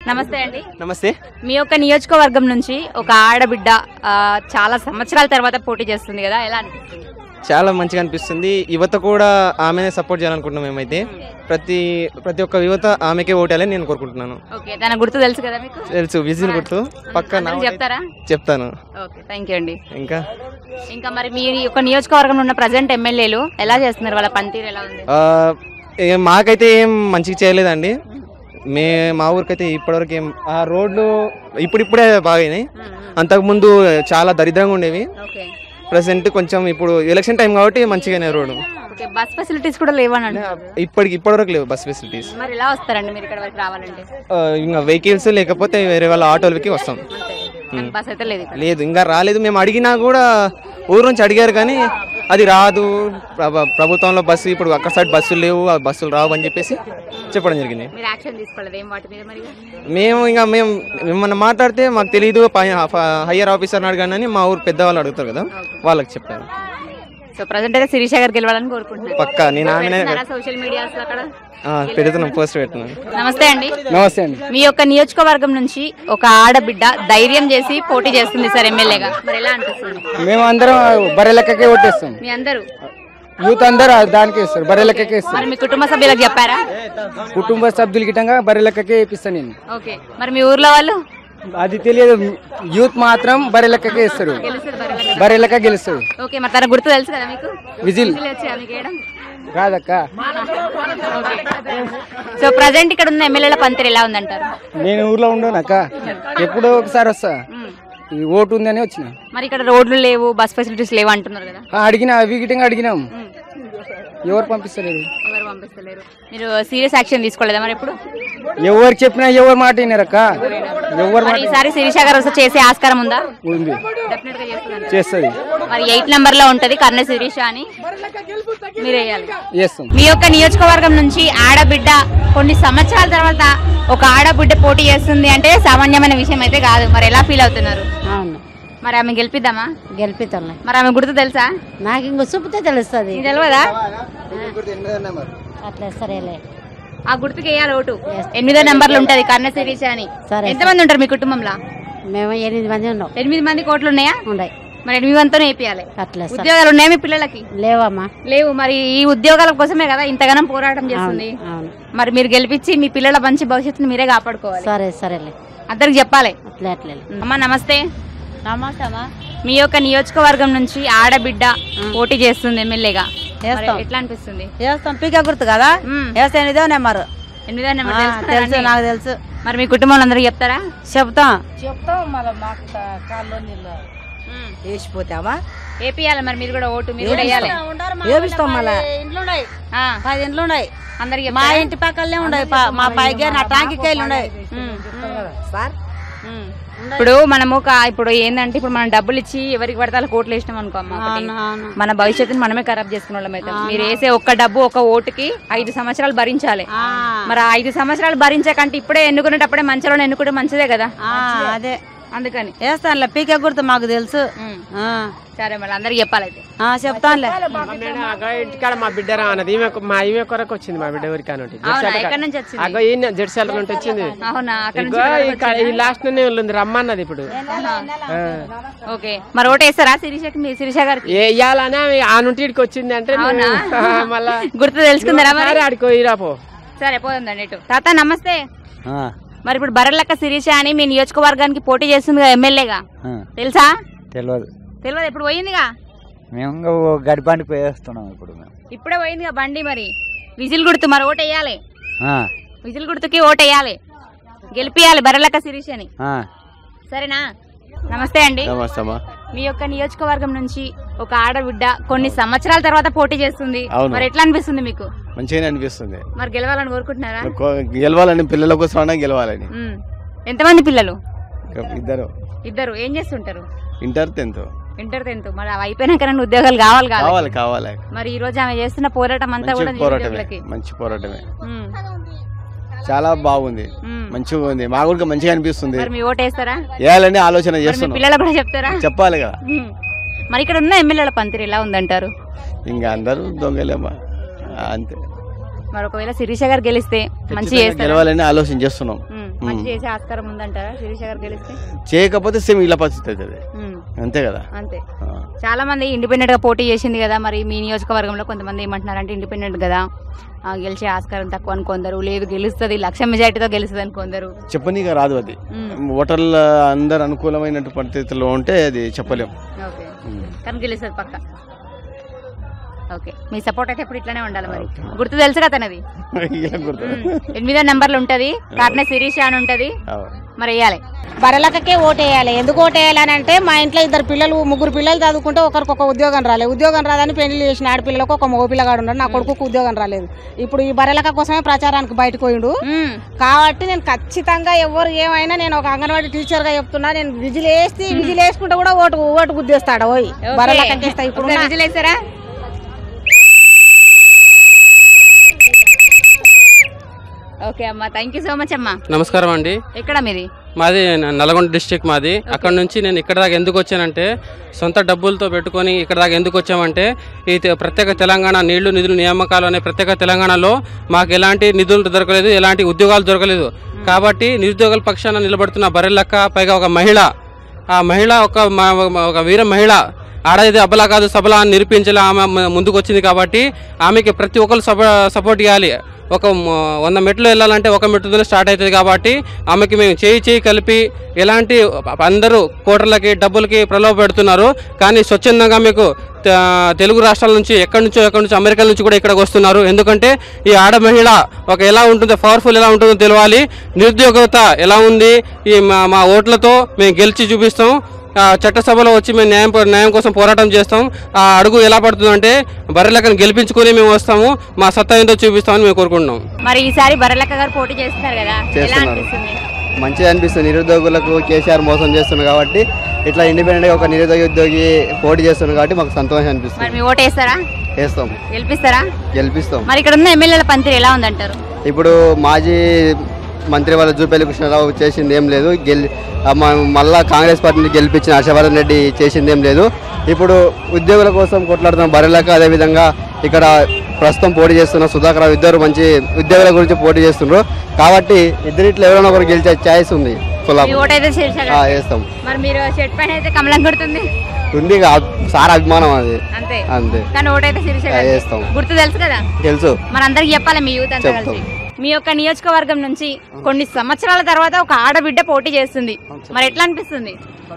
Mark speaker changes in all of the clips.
Speaker 1: నమస్తే అండి
Speaker 2: నమస్తే
Speaker 1: మీ యొక్క నియోజకవర్గం నుంచి ఒక ఆడబిడ్డ ఆ, చాలా సంవత్సరాల తర్వాత పోటీ చేస్తుంది కదా ఎలా అనిపిస్తుంది
Speaker 2: చాలా మంచిగా అనిపిస్తుంది యువత కూడా ఆమెనే సపోర్ట్ చేయాలనుకుంటున్నాం మేమైతే ప్రతి ప్రతి ఒక్క యువత ఆమెకే ఓటేయాలని నేను కోరుకుంటున్నాను
Speaker 1: ఓకే తన గుర్తు తెలుసు కదా మీకు
Speaker 2: తెలుసు విజిల్ గుర్తు పక్క నా
Speaker 1: అందరికి
Speaker 2: ఓటే-
Speaker 1: చెప్తారా
Speaker 2: చెప్తాను
Speaker 1: ఓకే థ్యాంక్ యూ అండి
Speaker 2: ఇంకా
Speaker 1: ఇంకా మరి మీ యొక్క నియోజకవర్గంలో ఉన్న ప్రజెంట్ ఎమ్మెల్యేలు ఎలా చేస్తున్నారు వాళ్ళ పనితీరు ఎలా ఉంది
Speaker 2: ఆ, ఏం మాకైతే ఏం మంచిగా చేయలేదండి మే మా ఊరికైతే ఇప్పటివరకు ఏం ఆ రోడ్లు ఇప్పుడిప్పుడే బాగాయినాయి అంతకుముందు చాలా దరిద్రంగా ఉండేవి
Speaker 1: ఓకే
Speaker 2: ప్రజెంట్ కొంచెం ఇప్పుడు ఎలక్షన్ టైం కాబట్టి మంచిగానే రోడ్డు
Speaker 1: ఓకే బస్ ఫెసిలిటీస్ కూడా లేవని అంటున్నారు
Speaker 2: ఇప్పటికి ఇప్పటివరకు లేవు బస్ ఫెసిలిటీస్
Speaker 1: మరి ఎలా వస్తారండి మీరు ఇక్కడ వరకు రావాలంటే
Speaker 2: ఇంకా వెహికల్స్ లేకపోతే వేరే వాళ్ళ ఆటోలకి వస్తాం
Speaker 1: అంతే బస్ అయితే లేదు ఇక్కడ
Speaker 2: లేదు ఇంకా రాలేదు మేము అడిగినా కూడా ఊరు నుంచి అడిగారు కానీ అది రాదు ప్రభ- ప్రభుత్వంలో బస్సు ఇప్పుడు అక్కడ సైడ్ బస్సులు లేవు ఆ బస్సులు రావు అని చెప్పేసి చెప్పడం జరిగింది
Speaker 1: మీరు యాక్షన్ తీసుకోలేదు ఏం వాటి మీద మరి
Speaker 2: మేము ఇంకా మేము ఏమన్నా మాట్లాడితే మాకు తెలియదు హయ్యర్ ఆఫీసర్ అడగానని మా ఊరు పెద్దవాళ్ళు అడుగుతారు కదా వాళ్ళకి చెప్పాను
Speaker 1: సో ప్రజెంట్ అయితే శిరీష గారు గెలవాలని కోరుకుంటున్నారు
Speaker 2: పక్కా నేను ఆమెనే
Speaker 1: సోషల్ మీడియాస్ అక్కడ
Speaker 2: ఆ, పెడుతున్నాం పోస్ట్ పెడుతున్నాను
Speaker 1: నమస్తే అండి
Speaker 2: నమస్తే అండి
Speaker 1: మీ యొక్క నియోజకవర్గం నుంచి ఒక ఆడబిడ్డ ధైర్యం చేసి పోటీ చేస్తుంది సార్ ఎమ్మెల్యేగా మరి ఎలా అనిపిస్తుంది
Speaker 3: మేము అందరం బర్రె లెక్కకే ఓటేస్తాం
Speaker 1: మీ అందరూ
Speaker 3: యూత్ అందరూ దానికే ఇస్తారు బర్రె లెక్కకే ఇస్తారు
Speaker 1: మరి మీ కుటుంబ సభ్యులకు చెప్పారా
Speaker 3: కుటుంబ సభ్యులు గిట్టంగా బర్రె లెక్కకే ఇప్పిస్తాను నేను
Speaker 1: ఓకే మరి మీ ఊర్లో వాళ్ళు
Speaker 3: అది తెలియదు యూత్ మాత్రం బర్రె లెక్కకే ఇస్తారు
Speaker 1: గెలుస్తారు బర్రెలకు.
Speaker 3: బర్రె లెక్క గెలుస్తుంది
Speaker 1: ఓకే మరి తన గుర్తు తెలుసు కదా మీకు
Speaker 3: విజిల్
Speaker 1: విజిల్ వచ్చా మీకు వేయడం?
Speaker 3: కాదక్క
Speaker 1: సో ప్రజెంట్ ఇక్కడ ఉన్న ఎమ్మెల్యేల పంతిరి ఎలా ఉందంటారు
Speaker 3: నేను ఊర్లో ఉండనక్క ఎప్పుడో ఒకసారి వస్తా
Speaker 1: మ్మ్.
Speaker 3: ఈ ఓటు ఉందని వచ్చిన
Speaker 1: మరి ఇక్కడ రోడ్లు లేవు బస్ ఫెసిలిటీస్ లేవు అంటున్నారు కదా
Speaker 3: ఆ, అడిగినా అవి గిట్టంగా అడిగినాం
Speaker 1: మ్మ్.
Speaker 3: ఎవరు పంపిస్తలేరు
Speaker 1: ఎవరు పంపిస్తలేరు మీరు సీరియస్ యాక్షన్ తీసుకోలేదా మరి ఇప్పుడు
Speaker 3: ఎవరు చెప్పినా ఎవరు మాట వినారక్క ఎవరు
Speaker 1: మరి
Speaker 3: మాట
Speaker 1: ఈసారి శిరీష గారు వస్తే చేసే ఆస్కారం ఉందా
Speaker 3: ఉంది
Speaker 1: డెఫినెట్ గా చేస్తుందండి
Speaker 3: చేస్తుంది
Speaker 1: మరి ఎయిట్ నెంబర్ లో ఉంటది కర్ణ శిరీష అని మీరు వేయాలి
Speaker 3: చేస్తాం
Speaker 1: మీ యొక్క నియోజకవర్గం నుంచి ఆడబిడ్డ కొన్ని సంవత్సరాల తర్వాత ఒక ఆడబిడ్డ పోటీ చేస్తుంది అంటే సామాన్యమైన విషయం అయితే కాదు మరి ఎలా ఫీల్ అవుతున్నారు
Speaker 4: అవును
Speaker 1: మరి ఆమె గెలిపిద్దామా
Speaker 4: గెలిపితాంలే
Speaker 1: మరి ఆమె గుర్తు తెలుసా
Speaker 4: నాకు ఇంకో చూపితే తెలుస్తుంది
Speaker 1: నీకు తెలియదా
Speaker 4: అట్లా సరేలే
Speaker 1: ఆ గుర్తుకి వేయాలి ఓటు ఎనిమిదో నెంబర్లు ఉంటది కర్ణ శిరీష అని
Speaker 4: సరే,
Speaker 1: ఎంతమంది ఉంటారు మీ కుటుంబంలో
Speaker 4: మేము ఎనిమిది మంది ఉన్నాం
Speaker 1: ఎనిమిది మంది కోట్లు ఉన్నాయా
Speaker 4: ఉండయి
Speaker 1: మరి ఎనిమిది మందితోనే వేపియాలి
Speaker 4: అట్లా సరే
Speaker 1: ఉద్యోగాలు ఉన్నాయా మీ పిల్లలకి
Speaker 4: లేవమ్మా
Speaker 1: లేవు మరి ఈ ఉద్యోగాల కోసమే కదా ఇంతగానం పోరాటం చేస్తుంది
Speaker 4: అవును
Speaker 1: మరి మీరు గెలిపించి మీ పిల్లల మంచి భవిష్యత్తుని మీరే కాపాడుకోవాలి
Speaker 4: సరే సరేలే
Speaker 1: అందరికి చెప్పాలి
Speaker 4: అట్లే అట్లే
Speaker 1: అమ్మా నమస్తే
Speaker 4: నమస్తేమా
Speaker 1: మీ యొక్క నియోజకవర్గం నుంచి ఆడబిడ్డ పోటీ చేస్తుంది ఎమ్మెల్యేగా
Speaker 4: చేస్తాం.
Speaker 1: మరి ఎట్లా అనిపిస్తుంది
Speaker 4: చేస్తాం పీక గుర్తు కదా
Speaker 1: మ్మ్.
Speaker 4: వేస్తే ఎనిమిదో నెంబర్
Speaker 1: ఎనిమిదో నెంబర్
Speaker 4: ఆ,
Speaker 1: తెలుసుకున్నారా
Speaker 4: తెలుసు
Speaker 1: అండి?
Speaker 4: నాకు తెలుసు
Speaker 1: మరి మీ కుటుంబంలో అందరికి చెప్తారా
Speaker 4: చెప్తాం
Speaker 1: ఉమ్.
Speaker 4: వేసిపోతామా
Speaker 1: వేపియాలి మరి మీరు కూడా ఓటు మీరు కూడా వేయాలి
Speaker 4: వేపిస్తాం మళ్ళా
Speaker 1: ఆ,
Speaker 4: పది ఇండ్లు ఉన్నాయి
Speaker 1: అందరికి
Speaker 4: మా
Speaker 1: చెప్తారా?
Speaker 4: ఇంటి పక్కనే ఉన్నాయి ప- మా పైకి నా టాంకి కాయలు ఉన్నాయి
Speaker 1: ఉమ్.
Speaker 4: సార్
Speaker 1: ఉమ్. ఇప్పుడు మనము ఒక ఇప్పుడు ఏంటంటే ఇప్పుడు మనం డబ్బులు ఇచ్చి ఎవరికి పడితే వాళ్ళకి ఓట్లు వేసినాం అనుకో అమ్మ ఒకటి.
Speaker 4: అవును, అవును.
Speaker 1: మన భవిష్యత్తుని మనమే ఖరాబ్ చేసుకున్న వాళ్ళం అయితే మీరు వేసే ఒక్క డబ్బు ఒక ఓటుకి ఐదు సంవత్సరాలు భరించాలి
Speaker 4: ఆ,
Speaker 1: మరి ఆ ఐదు సంవత్సరాలు భరించకంటే ఇప్పుడే ఎన్నుకునేటప్పుడే మంచిలో ఎన్నుకుంటే మంచిదే కదా
Speaker 4: ఆ, అదే
Speaker 1: అందుకని
Speaker 4: వేస్తానులే పీక గుర్తు మాకు తెలుసు
Speaker 1: ఉమ్.
Speaker 4: ఆ,
Speaker 1: సరే మళ్ళీ అందరికి చెప్పాలి అయితే
Speaker 4: ఆ, చెప్తానులే
Speaker 5: అగో ఇంటికాడ మా బిడ్డరా అన్నది ఈమె మా ఈమె కొరకు వచ్చింది మా బిడ్డ ఊరికి అన్నట్టు
Speaker 1: అవునా ఎక్కడి నుంచి వచ్చింది
Speaker 5: అగో ఈ జెడ్సెల్ నుండి వచ్చింది
Speaker 1: అవునా అక్కడ
Speaker 5: ఇగో ఇక్కడ ఈ లాస్ట్ నుండి ఉంది రమ్మన్నది ఇప్పుడు ఆ.
Speaker 1: ఓకే మరి ఓటు వేస్తారా శిరీషకి మీ శిరీష గారికి
Speaker 5: ఏ ఇయ్యాలని ఆమె ఆ నుండి ఇక్కడికి వచ్చింది అంటే
Speaker 1: అవునా?
Speaker 5: నువ్వు మళ్ళా
Speaker 1: గుర్తు తెలుసుకుందారా మరి
Speaker 5: సరే ఆడికో ఇరాపో
Speaker 1: సరే పోతుందండి ఇటు తాత నమస్తే మరి ఇప్పుడు బర్రెలక్క శిరీష అని మీ నియోజకవర్గానికి పోటీ చేస్తుంది కదా ఎమ్మెల్యేగా తెలుసా
Speaker 6: తెలియదు
Speaker 1: తెలియదు ఇప్పుడు పోయిందిగా
Speaker 6: మేము ఇంకా ఓ గడిపానికి పోయేస్తున్నాం ఇప్పుడు మేము
Speaker 1: ఇప్పుడే పోయిందిగా బండి మరి విజిల్ గుర్తు మరి ఓటు వేయాలి
Speaker 6: ఆ,
Speaker 1: విజిల్ గుర్తుకి ఓటు వేయాలి గెలిపియాలి బర్రెలక్క శిరీష అని
Speaker 6: ఆ.
Speaker 1: సరేనా నమస్తే అండి
Speaker 2: నమస్తమ్మా
Speaker 1: మీ యొక్క నియోజకవర్గం నుంచి ఒక ఆడబిడ్డ కొన్ని సంవత్సరాల తర్వాత పోటీ చేస్తుంది
Speaker 2: అవును.
Speaker 1: మరి ఎట్లా అనిపిస్తుంది మీకు
Speaker 2: మంచిగానే అనిపిస్తుంది
Speaker 1: మరి గెలవాలని కోరుకుంటున్నారా
Speaker 2: గెలవాలని పిల్లల కోసమైనా గెలవాలని
Speaker 1: ఉమ్. ఎంతమంది పిల్లలు
Speaker 2: ఇద్దరు
Speaker 1: ఇద్దరు ఏం చేస్తుంటారు
Speaker 2: ఇంటర్ టెన్త్
Speaker 1: ఇంటర్ టెన్త్ మరి అవి అయిపోయినాక నన్ను ఉద్యోగాలు కావాలి కాదు
Speaker 2: కావాలి కావాలి
Speaker 1: మరి ఈ రోజు ఆమె చేస్తున్న పోరాటం అంతా కూడా
Speaker 2: మంచి పోరాటమే
Speaker 1: నిరుద్యోగులకి
Speaker 2: మంచి పోరాటమే
Speaker 1: ఉమ్.
Speaker 2: చాలా బాగుంది
Speaker 1: ఉమ్.
Speaker 2: మంచిగా ఉంది మా కూడా మంచిగా అనిపిస్తుంది
Speaker 1: మరి మీ ఓటు వేస్తారా
Speaker 2: వేయాలని ఆలోచన
Speaker 1: మరి మీ
Speaker 2: చేస్తున్నాం
Speaker 1: పిల్లలు కూడా చెప్తారా
Speaker 2: చెప్పాలి కదా
Speaker 1: ఉమ్. మరి ఇక్కడ ఉన్న ఎమ్మెల్యేల పంతిరి ఎలా ఉందంటారు
Speaker 2: ఇంకా అందరూ దొంగలేమా అంతే
Speaker 1: మరి ఒకవేళ శిరీష గారు గెలిస్తే మంచి
Speaker 2: ఖచ్చితంగా
Speaker 1: చేస్తారు
Speaker 2: గెలవాలని ఆలోచన చేస్తున్నాం
Speaker 1: ఉమ్. మంచి చేసే ఆస్కారం ఉందంటారా శిరీష గారు గెలిస్తే
Speaker 7: చేయకపోతే సేమ్ ఇలా పరిస్థితి అవుతుంది
Speaker 1: ఉమ్,
Speaker 7: అంతే కదా
Speaker 1: అంతే
Speaker 7: ఆ.
Speaker 1: చాలా మంది ఇండిపెండెంట్ గా పోటీ చేసింది కదా మరి మీ నియోజకవర్గంలో కొంతమంది ఏమంటున్నారంటే ఇండిపెండెంట్ కదా ఆ, గెలిచే ఆస్కారం తక్కువ అని కొందరు లేదు గెలుస్తుంది లక్ష మెజార్టీతో గెలుస్తుంది అని కొందరు
Speaker 7: చెప్పనీగా రాదు అది
Speaker 1: ఉమ్,
Speaker 7: ఓటర్ల అందరు అనుకూలమైనటువంటి పరిస్థితుల్లో ఉంటే అది చెప్పలేం
Speaker 1: ఓకే కానీ గెలుస్తుంది పక్క ఓకే మీ సపోర్ట్ అయితే ఇప్పుడు ఇట్లానే ఉండాలి మరి గుర్తు తెలుసు కదా తనది
Speaker 7: ఇలా గుర్తు
Speaker 1: ఉమ్, ఎనిమిదో నెంబర్లు ఉంటది కాటనే శిరీష అని ఉంటది
Speaker 7: అవును.
Speaker 1: మరి వేయాలి
Speaker 8: బరలకకే ఓటేయాలి ఎందుకు ఓటేయాలి అని అంటే మా ఇంట్లో ఇద్దరు పిల్లలు ముగ్గురు పిల్లలు చదువుకుంటే ఒకరికి ఒక ఉద్యోగం రాలేదు ఉద్యోగం రాదని పెళ్లి చేసిన ఆడపిల్లలకు ఒక మగ పిల్లగాడు ఉన్నాడు నా కొడుకు ఉద్యోగం రాలేదు ఇప్పుడు ఈ బరలక కోసమే ప్రచారానికి బయటకు పోయిండు
Speaker 1: ఉమ్,
Speaker 8: కాబట్టి నేను ఖచ్చితంగా ఎవరు ఏమైనా నేను ఒక అంగన్వాడీ టీచర్ గా చెప్తున్నా నేను విజిల్ వేసి విజిల్ వేసుకుంటే కూడా ఓటు ఓటు గుద్దేస్తాడు ఓయ్
Speaker 1: ఓకే.
Speaker 8: బరలకేస్తా ఇప్పుడు
Speaker 1: ఒకసారి విజిల్ వేస్తారా ఓకే అమ్మా థ్యాంక్ యూ సో మచ్ అమ్మా
Speaker 9: నమస్కారం అండి
Speaker 1: ఎక్కడ మీది
Speaker 9: మాది న- నల్గొండ డిస్టిక్ మాది అక్కడ నుంచి నేను ఇక్కడ దాకా ఎందుకు వచ్చానంటే సొంత డబ్బులతో పెట్టుకొని ఇక్కడ దాకా ఎందుకు వచ్చామంటే ఈ తె- ప్రత్యేక తెలంగాణ నీళ్లు నిధులు నియామకాలు అనే ప్రత్యేక తెలంగాణలో మాకు ఎలాంటి నిధులు దొరకలేదు ఎలాంటి ఉద్యోగాలు దొరకలేదు కాబట్టి నిరుద్యోగుల పక్షాన నిలబడుతున్న బరెల్లక్క పైగా ఒక మహిళ ఆ మహిళ ఒక మ- మ- ఒక వీర మహిళ ఆడది అబ్బలా కాదు సబలా అని నిరూపించేలా ఆమె మ- ముందుకు వచ్చింది కాబట్టి ఆమెకి ప్రతి ఒక్కరు సప సపోర్ట్ ఇవ్వాలి ఒక మ- వంద మెట్లు వెళ్ళాలంటే ఒక మెట్టుతో స్టార్ట్ అవుతుంది కాబట్టి ఆమెకి మేము చేయి చేయి కలిపి ఎలాంటి అందరూ కోటర్లకి డబ్బులకి ప్రలోభ పెడుతున్నారు కానీ స్వచ్ఛందంగా మీకు త- తెలుగు రాష్ట్రాల నుంచి ఎక్కడి నుంచో ఎక్కడి నుంచి అమెరికా నుంచి కూడా ఇక్కడికి వస్తున్నారు ఎందుకంటే ఈ ఆడ మహిళ ఒక ఎలా ఉంటుందో పవర్ఫుల్ ఎలా ఉంటుందో తెలియాలి నిరుద్యోగత ఎలా ఉంది ఈ మా మా ఓట్లతో మేము గెలిచి చూపిస్తాం ఆ, చట్టసభలో వచ్చి మేము న్యాయం పో- న్యాయం కోసం పోరాటం చేస్తాం ఆ అడుగు ఎలా పడుతుందంటే బర్రెలకని గెలిపించుకొని మేము వస్తాము మా సత్తా ఏంటో చూపిస్తామని మేము కోరుకుంటున్నాం
Speaker 1: మరి ఈసారి బర్రెలక్క గారు పోటీ చేస్తున్నారు కదా ఎలా
Speaker 7: చేస్తున్నారు.
Speaker 1: అనిపిస్తుంది
Speaker 7: మంచిగా అనిపిస్తుంది నిరుద్యోగులకు కేసీఆర్ మోసం చేస్తున్నారు కాబట్టి ఇట్లా ఇండిపెండెంట్గా ఒక నిరుద్యోగి ఉద్యోగి పోటీ చేస్తున్నారు కాబట్టి మాకు సంతోషం
Speaker 1: మరి
Speaker 7: అనిపిస్తుంది
Speaker 1: మీ ఓటు వేస్తారా
Speaker 7: వేస్తాం
Speaker 1: గెలిపిస్తారా
Speaker 7: గెలిపిస్తాం
Speaker 1: మరి ఇక్కడ ఉన్న ఎమ్మెల్యేల పంతిరి ఎలా ఉందంటారు
Speaker 7: ఇప్పుడు మాజీ మంత్రి వాళ్ళ జూపల్లి కృష్ణారావు చేసింది ఏం లేదు గెలి ఆ మ- మళ్ళా కాంగ్రెస్ పార్టీని గెలిపించిన హర్షవర్ధన్ రెడ్డి చేసింది ఏం లేదు ఇప్పుడు ఉద్యోగుల కోసం కొట్లాడుతున్న బర్రెలకు అదేవిధంగా ఇక్కడ ప్రస్తుతం పోటీ చేస్తున్న సుధాకర్ రావు ఇద్దరు మంచి ఉద్యోగుల గురించి పోటీ చేస్తున్నారు కాబట్టి ఇద్దరిట్లో ఎవరైనా ఒకరు గెలిచే ఛాయిస్ ఉంది
Speaker 1: మీ
Speaker 7: కొల్లాపూర్
Speaker 1: ఓటు అయితే శీర్ష
Speaker 7: ఆ, వేస్తాం
Speaker 1: మరి మీరు షర్ట్ పైన అయితే కమలం కొడుతుంది
Speaker 7: ఉంది ఇక సార్ అభిమానం అది
Speaker 1: అంతే
Speaker 7: అంతే
Speaker 1: కానీ ఓటు అయితే శీర్ష
Speaker 7: ఆ, వేస్తాం
Speaker 1: గుర్తు తెలుసు కదా
Speaker 7: తెలుసు
Speaker 1: మరి అందరికి చెప్పాలి మీ యూత్ అంతా
Speaker 7: చెప్తాం.
Speaker 1: కలిసి మీ యొక్క నియోజకవర్గం నుంచి కొన్ని సంవత్సరాల తర్వాత ఒక ఆడబిడ్డ పోటీ చేస్తుంది మరి ఎట్లా అనిపిస్తుంది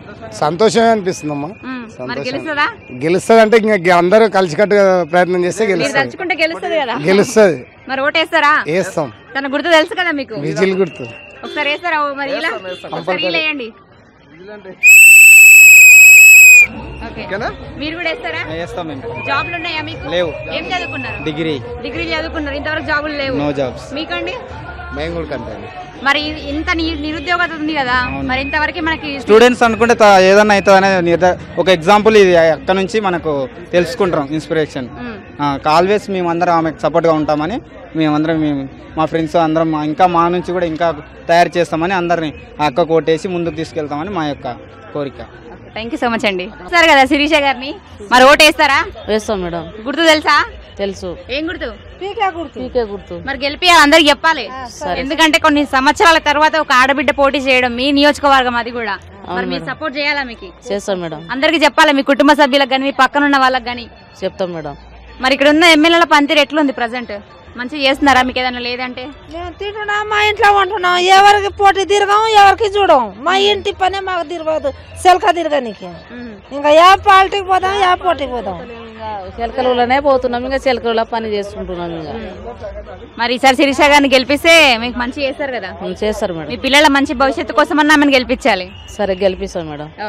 Speaker 3: సంతోషమే అనిపిస్తుందమ్మా
Speaker 1: ఉమ్, మరి గెలుస్తుందా
Speaker 3: గెలుస్తుంది అంటే ఇంకా అందరూ కలిసికట్టుగా ప్రయత్నం చేస్తే
Speaker 1: మీరు
Speaker 3: గెలుస్తుంది
Speaker 1: తలుచుకుంటే గెలుస్తుంది కదా
Speaker 3: గెలుస్తుంది
Speaker 1: మరి ఓటేస్తారా
Speaker 3: వేస్తాం
Speaker 1: తన గుర్తు తెలుసు కదా మీకు
Speaker 3: విజిల్ గుర్తు
Speaker 1: ఒకసారి వేస్తారా ఓ మరి ఇలా ఒకసారి ఇలా వేయండి ఓకే మీరు కూడా వేస్తారా
Speaker 2: వేస్తాం మేము
Speaker 1: జాబ్లు ఉన్నాయా మీకు
Speaker 2: లేవు.
Speaker 1: ఏం చదువుకున్నారు
Speaker 2: డిగ్రీ
Speaker 1: డిగ్రీ చదువుకున్నారు ఇంతవరకు జాబులు లేవు
Speaker 2: నో జాబ్స్
Speaker 1: మీకండి
Speaker 7: మేము కూడా కంటే
Speaker 1: మరి ఇంత ని- నిరుద్యోగత ఉంది కదా మరి ఇంతవరకు మనకి
Speaker 2: స్టూడెంట్స్ అనుకుంటే త- ఏదన్నా అవుతుంది అనేది నిర్ధ- ఒక ఎగ్జాంపుల్ ఇది అక్కడ నుంచి మనకు తెలుసుకుంటాం ఇన్స్పిరేషన్
Speaker 1: ఉమ్,
Speaker 2: ఆల్వేస్ మేమందరం ఆమెకు సపోర్ట్గా ఉంటామని మేమందరం మేము మా ఫ్రెండ్స్ అందరం మా- ఇంకా మా నుంచి కూడా ఇంకా తయారు చేస్తామని అందరిని ఆ అక్క కోటేసి ముందుకు తీసుకెళ్తామని మా యొక్క కోరిక
Speaker 1: థ్యాంక్ యూ సో మచ్ అండి సార్ కదా శిరీష గారిని మరి ఓటు వేస్తారా
Speaker 4: వేస్తాం మేడం
Speaker 1: గుర్తు తెలుసా
Speaker 4: తెలుసు
Speaker 1: ఏం గుర్తు
Speaker 4: పీకే గుర్తు
Speaker 1: మరి గెలిపియాలి అందరికి చెప్పాలి ఎందుకంటే కొన్ని సంవత్సరాల తర్వాత ఒక ఆడబిడ్డ పోటీ చేయడం మీ నియోజకవర్గం అది కూడా మరి మీరు సపోర్ట్ చేయాలా మీకు
Speaker 4: చేస్తాం మేడం
Speaker 1: అందరికి చెప్పాలి మీ కుటుంబ సభ్యులకు కానీ మీ పక్కన ఉన్న వాళ్ళకి కానీ
Speaker 4: చెప్తాం మేడం
Speaker 1: మరి ఇక్కడ ఉన్న ఎమ్మెల్యేల పంతిరి ఎట్లుంది ప్రజెంట్ మంచిగా చేస్తున్నారా మీకు ఏదైనా లేదంటే
Speaker 8: మేము తింటున్నాం మా ఇంట్లో వంటున్నాం ఎవరికి పోటీ తిరగం ఎవరికి చూడం మా ఇంటి పనే మాకు తిరగదు సెల్క తిరగనికి ఇంకా ఏ పార్టీకి పోదాం ఏ పోటీకి పోదాం
Speaker 4: చిలకలలోనే పోతున్నాం ఇంకా చిలకల పని చేసుకుంటున్నాం ఇంకా
Speaker 1: మరి ఈసారి శిరీష గారిని గెలిపిస్తే మీకు మంచి చేస్తారు కదా
Speaker 4: చేస్తారు మేడం
Speaker 1: మీ పిల్లల మంచి భవిష్యత్తు కోసం అన్నా ఆమెను గెలిపించాలి
Speaker 4: సరే గెలిపిస్తాం మేడం